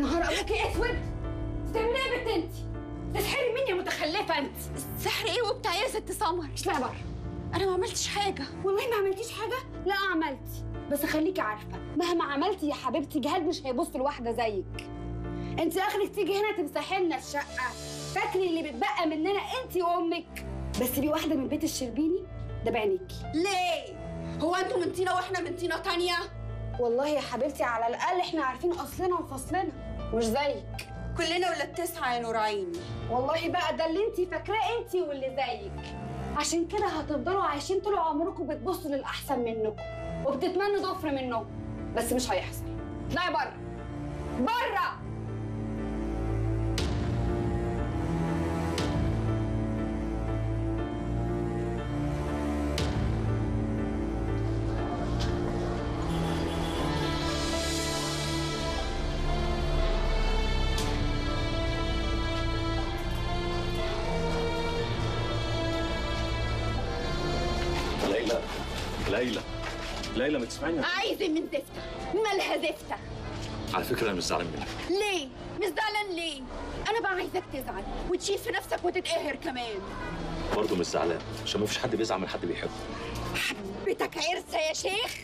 نهار ابوكي اسود بتعملي ايه يا بنت انت تسحري مني يا متخلفه انت سحر ايه وبتاع ايه يا ست سمر اطلعي بره انا ما عملتش حاجه والله ما عملتيش حاجه لا عملتي بس خليكي عارفه مهما عملتي يا حبيبتي جهاد مش هيبص لواحده زيك انت اخرك تيجي هنا تمسحي لنا الشقه فاكري اللي بتبقى مننا انت وامك بس تبقي واحده من بيت الشربيني ده بعينيكي ليه هو انتوا من طينه واحنا من طينه تانية والله يا حبيبتي على الاقل احنا عارفين اصلنا وفصلنا مش زيك كلنا ولاد تسعه يا نور عيني والله بقى ده اللي انت فاكراه انت واللي زيك عشان كده هتفضلوا عايشين طول عمركم بتبصوا للاحسن منكم وبتتمنوا ضفر منهم بس مش هيحصل اطلعي بره بره ليلى ليلى ليلى ما تسمعيني عايزه من زفته مالها زفته على فكره انا مش زعلان منك ليه مش زعلان ليه انا بقى عايزاك تزعل وتشيل في نفسك وتتقهر كمان برضه مش زعلان عشان ما فيش حد بيزعل من حد بيحبه حبتك عرسه يا شيخ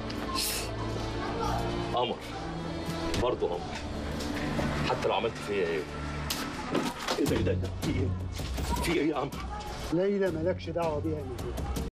قمر برضه قمر حتى لو عملت فيا ايه ايه ده ايه ده في ايه في ايه يا قمر ليلى مالكش دعوه بيها يا نجوم